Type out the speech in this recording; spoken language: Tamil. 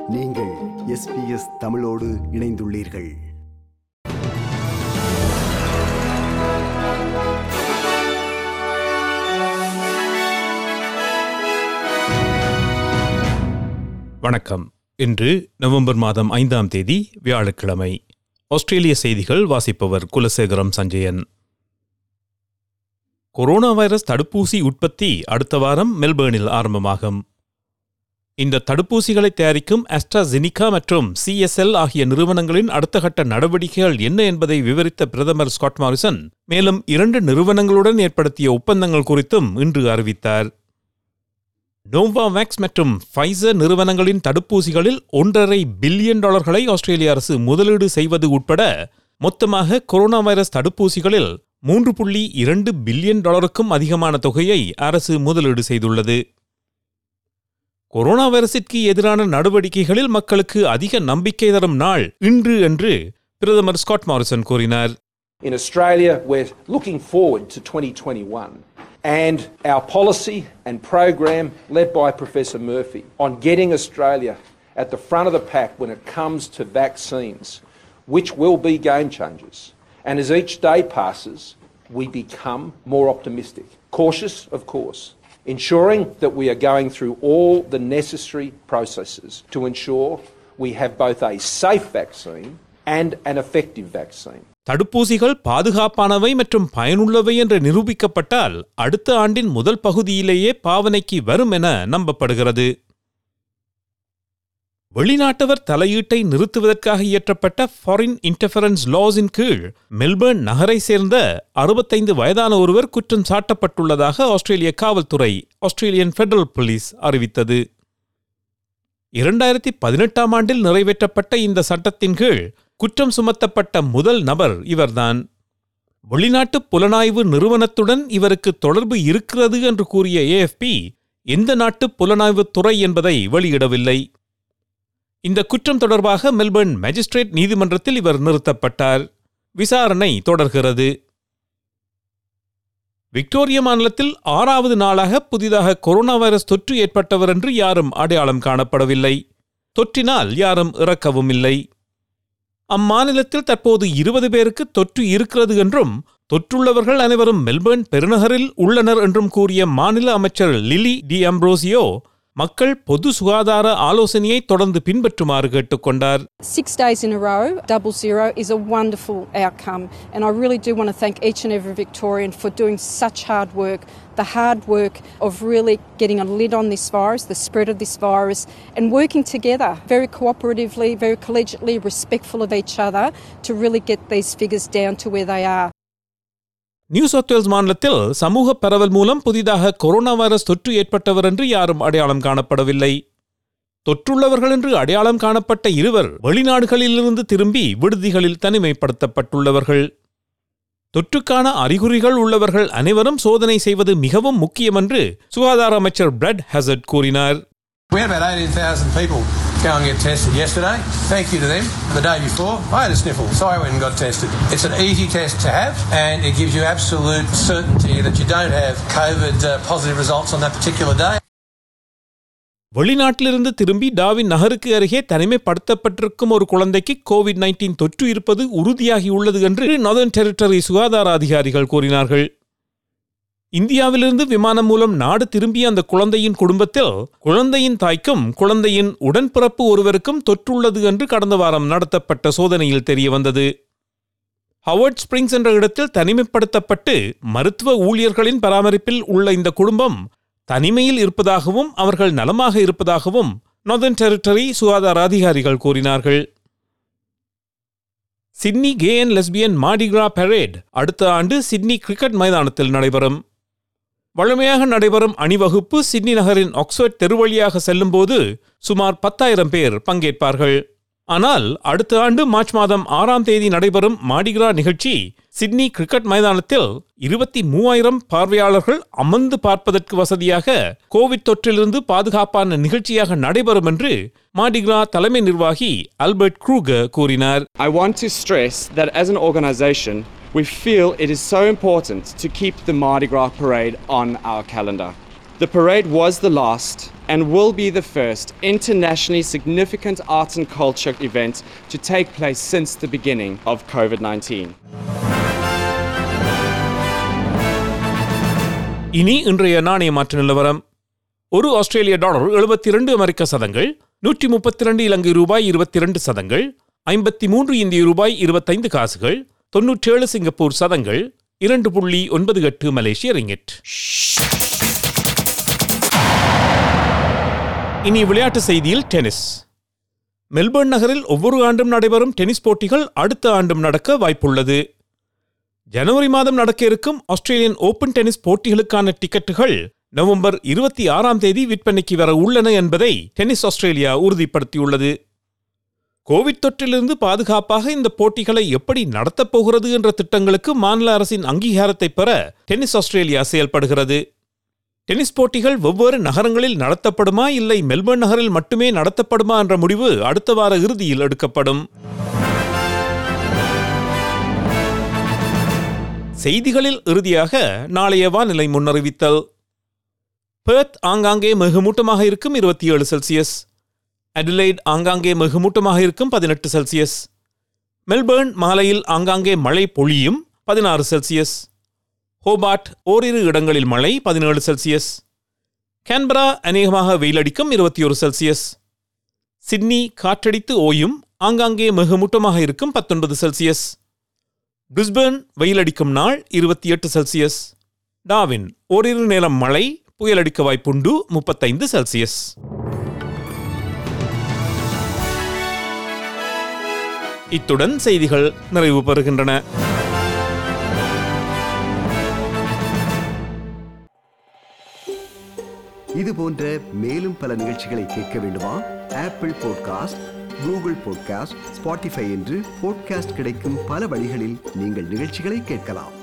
நீங்கள் எஸ்பிஎஸ் தமிழோடு இணைந்துள்ளீர்கள் வணக்கம் இன்று நவம்பர் மாதம் ஐந்தாம் தேதி வியாழக்கிழமை ஆஸ்திரேலிய செய்திகள் வாசிப்பவர் குலசேகரம் சஞ்சயன் கொரோனா வைரஸ் தடுப்பூசி உற்பத்தி அடுத்த வாரம் மெல்பேர்னில் ஆரம்பமாகும் இந்த தடுப்பூசிகளை தயாரிக்கும் அஸ்ட்ராஜெனிகா மற்றும் சிஎஸ்எல் ஆகிய நிறுவனங்களின் அடுத்த கட்ட நடவடிக்கைகள் என்ன என்பதை விவரித்த பிரதமர் ஸ்காட் மாரிசன் மேலும் இரண்டு நிறுவனங்களுடன் ஏற்படுத்திய ஒப்பந்தங்கள் குறித்தும் இன்று அறிவித்தார் நோவாவேக்ஸ் மற்றும் ஃபைசர் நிறுவனங்களின் தடுப்பூசிகளில் ஒன்றரை பில்லியன் டாலர்களை ஆஸ்திரேலிய அரசு முதலீடு செய்வது உட்பட மொத்தமாக கொரோனா வைரஸ் தடுப்பூசிகளில் மூன்று புள்ளி இரண்டு பில்லியன் டாலருக்கும் அதிகமான தொகையை அரசு முதலீடு செய்துள்ளது கொரோனா வைரஸிற்கு எதிரான நடவடிக்கைகளில் மக்களுக்கு அதிக நம்பிக்கை தரும் நாள் இன்று என்று பிரதமர் ஸ்காட் மாரிசன் கூறினார் In Australia, we're looking forward to 2021 and our policy and program led by Professor Murphy on getting Australia at the front of the pack when it comes to vaccines, which will be game changers. And as each day passes, we become more optimistic. Cautious, of course, ensuring that we are going through all the necessary processes to ensure we have both a safe vaccine and an effective vaccine. தடுப்பூசிகள் பாதுகாப்பானவை மற்றும் பயனுள்ளவை என்று நிரூபிக்கப்பட்டால் அடுத்த ஆண்டின் முதல் பகுதியிலேயே பாவனைக்கு வரும் என நம்பப்படுகிறது வெளிநாட்டவர் தலையீட்டை நிறுத்துவதற்காக இயற்றப்பட்ட ஃபாரின் இன்டர்ஃபரன்ஸ் லாஸின் கீழ் மெல்பர்ன் நகரை சேர்ந்த அறுபத்தைந்து வயதான ஒருவர் குற்றம் சாட்டப்பட்டுள்ளதாக ஆஸ்திரேலிய காவல்துறை ஆஸ்திரேலியன் ஃபெடரல் போலீஸ் அறிவித்தது இரண்டாயிரத்தி பதினெட்டாம் ஆண்டில் நிறைவேற்றப்பட்ட இந்த சட்டத்தின் கீழ் குற்றம் சுமத்தப்பட்ட முதல் நபர் இவர்தான் வெளிநாட்டு புலனாய்வு நிறுவனத்துடன் இவருக்கு தொடர்பு இருக்கிறது என்று கூறிய ஏஎஃப்பி எந்த நாட்டு புலனாய்வுத் துறை என்பதை வெளியிடவில்லை இந்த குற்றம் தொடர்பாக மெல்பர்ன் மேஜிஸ்ட்ரேட் நீதிமன்றத்தில் இவர் நிறுத்தப்பட்டார் விசாரணை தொடர்கிறது விக்டோரியா மாநிலத்தில் ஆறாவது நாளாக புதிதாக கொரோனா வைரஸ் தொற்று ஏற்பட்டவர் என்று யாரும் அடையாளம் காணப்படவில்லை தொற்றினால் யாரும் இறக்கவும் இல்லை அம்மாநிலத்தில் தற்போது இருபது பேருக்கு தொற்று இருக்கிறது என்றும் தொற்றுள்ளவர்கள் அனைவரும் மெல்பர்ன் பெருநகரில் உள்ளனர் என்றும் கூறிய மாநில அமைச்சர் லிலி டி அம்ப்ரோசியோ மக்கள் பொது சுகாதார ஆலோசனையை தொடர்ந்து பின்பற்றுமாறு கேட்டுக்கொண்டார் Six days in a row, double zero, is a wonderful outcome. And I really do want to thank each and every Victorian for doing such hard work. The hard work of really getting a lid on this virus, the spread of this virus, and working together very cooperatively, very collegiately, respectful of each other to really get these figures down to where they are. New South Wales மாநிலத்தில் சமூக பரவல் மூலம் புதிதாக கொரோனா வைரஸ் தொற்று ஏற்பட்டவர் என்று யாரும் அடையாளம் காணப்படவில்லை தொற்றுள்ளவர்கள் என்று அடையாளம் காணப்பட்ட இருவர் வெளிநாடுகளிலிருந்து திரும்பி விடுதிகளில் தனிமைப்படுத்தப்பட்டுள்ளவர்கள் தொற்றுக்கான அறிகுறிகள் உள்ளவர்கள் அனைவரும் சோதனை செய்வது மிகவும் முக்கியம் என்று சுகாதார அமைச்சர் பிரெட் ஹசர்ட் கூறினார் We had about 18,000 people go and get tested yesterday. Thank you to them. The day before, I had a sniffle, so I went and got tested. It's an easy test to have, and it gives you absolute certainty that you don't have COVID uh, positive results on that particular day. வெளிநாட்டிலிருந்து திரும்பி டாவின் நகருக்கு அருகே தனிமைப்படுத்தப்பட்டிருக்கும் ஒரு குழந்தைக்கு கோவிட் நைன்டீன் தொற்று இருப்பது உறுதியாகியுள்ளது என்று நார்தர்ன் டெரிட்டரி சுகாதார அதிகாரிகள் கூறினார்கள் இந்தியாவிலிருந்து விமானம் மூலம் நாடு திரும்பிய அந்த குழந்தையின் குடும்பத்தில் குழந்தையின் தாய்க்கும் குழந்தையின் உடன்பிறப்பு ஒருவருக்கும் தொற்றுள்ளது என்று கடந்த வாரம் நடத்தப்பட்ட சோதனையில் தெரியவந்தது ஹவர்ட் ஸ்பிரிங்ஸ் என்ற இடத்தில் தனிமைப்படுத்தப்பட்டு மருத்துவ ஊழியர்களின் பராமரிப்பில் உள்ள இந்த குடும்பம் தனிமையில் இருப்பதாகவும் அவர்கள் நலமாக இருப்பதாகவும் நார்தர்ன் டெரிட்டரி சுகாதார அதிகாரிகள் கூறினார்கள் Sydney gay and lesbian Mardi Gras parade அடுத்த ஆண்டு சிட்னி கிரிக்கெட் மைதானத்தில் நடைபெறும் வழமையாக நடைபெறும் அணிவகுப்பு சிட்னி நகரின் ஆக்ஸ்போர்ட் தெருவழியாக செல்லும்போது சுமார் பத்தாயிரம் பேர் பங்கேற்பார்கள் ஆனால் அடுத்த ஆண்டு மார்ச் மாதம் ஆறாம் தேதி நடைபெறும் மாடிகிரா நிகழ்ச்சி சிட்னி கிரிக்கெட் மைதானத்தில் இருபத்தி மூவாயிரம் பார்வையாளர்கள் அமர்ந்து பார்ப்பதற்கு வசதியாக கோவிட் தொற்றிலிருந்து பாதுகாப்பான நிகழ்ச்சியாக நடைபெறும் என்று மாடிகிரா தலைமை நிர்வாகி ஆல்பர்ட் க்ரூகர் கூறினார் I want to stress that as an organisation, we feel it is so important to keep the Mardi Gras parade on our calendar. The parade was the last and will be the first internationally significant arts and culture event to take place since the beginning of COVID 19. இனி இன்றைய நாணய மாற்று நிலவரம் ஒரு ஆஸ்திரேலிய டாலர் எழுபத்தி இரண்டு அமெரிக்க சதங்கள் நூற்றி முப்பத்தி இரண்டு இலங்கை ரூபாய் இருபத்தி இரண்டு சதங்கள் ஐம்பத்தி மூன்று இந்திய ரூபாய் இருபத்தைந்து காசுகள் தொன்னூற்றேழு சிங்கப்பூர் சதங்கள் இரண்டு புள்ளி ஒன்பது எட்டு மலேசிய ரிங்கெட் இனி விளையாட்டு செய்தியில் டென்னிஸ் மெல்பர்ன் நகரில் ஒவ்வொரு ஆண்டும் நடைபெறும் டென்னிஸ் போட்டிகள் அடுத்த ஆண்டும் நடக்க வாய்ப்புள்ளது ஜனவரி மாதம் நடக்க இருக்கும் ஆஸ்திரேலியன் ஓபன் டென்னிஸ் போட்டிகளுக்கான டிக்கெட்டுகள் நவம்பர் இருபத்தி ஆறாம் தேதி விற்பனைக்கு வர உள்ளன என்பதை டென்னிஸ் ஆஸ்திரேலியா உறுதிப்படுத்தியுள்ளது கோவிட் தொற்றிலிருந்து பாதுகாப்பாக இந்த போட்டிகளை எப்படி நடத்தப் போகிறது என்ற திட்டங்களுக்கு மாநில அரசின் அங்கீகாரத்தை பெற டென்னிஸ் ஆஸ்திரேலியா செயல்படுகிறது டென்னிஸ் போட்டிகள் வெவ்வேறு நகரங்களில் நடத்தப்படுமா இல்லை மெல்பர்ன் நகரில் மட்டுமே நடத்தப்படுமா என்ற முடிவு அடுத்த வார இறுதியில் எடுக்கப்படும் செய்திகளில் இறுதியாக நாளைய வானிலை முன்னறிவித்தல் பெர்த் ஆங்காங்கே மிகுமூட்டமாக இருக்கும் இருபத்தி ஏழு செல்சியஸ் அடிலைட் ஆங்காங்கே மிகுமூட்டமாக இருக்கும் பதினெட்டு செல்சியஸ் மெல்பர்ன் மாலையில் ஆங்காங்கே மழை பொழியும் பதினாறு செல்சியஸ் ஹோபார்ட் ஓரிரு இடங்களில் மழை பதினேழு செல்சியஸ் கேன்பரா அநேகமாக வெயிலடிக்கும் இருபத்தி ஒரு செல்சியஸ் சிட்னி காற்றடித்து ஓயும் ஆங்காங்கே மிகுமூட்டமாக இருக்கும் பத்தொன்பது செல்சியஸ் பிரிஸ்பேர்ன் வெயிலடிக்கும் நாள் இருபத்தி எட்டு செல்சியஸ் டாவின் ஓரிரு நேரம் மழை புயலடிக்க வாய்ப்புண்டு முப்பத்தைந்து செல்சியஸ் இத்துடன் செய்திகள் நிறைவு பெறுகின்றன இது போன்ற மேலும் பல நிகழ்ச்சிகளை கேட்க வேண்டுமா Apple podcast Google podcast Spotify என்று பாட்காஸ்ட் கிடைக்கும் பல வழிகளில் நீங்கள் நிகழ்ச்சிகளை கேட்கலாம்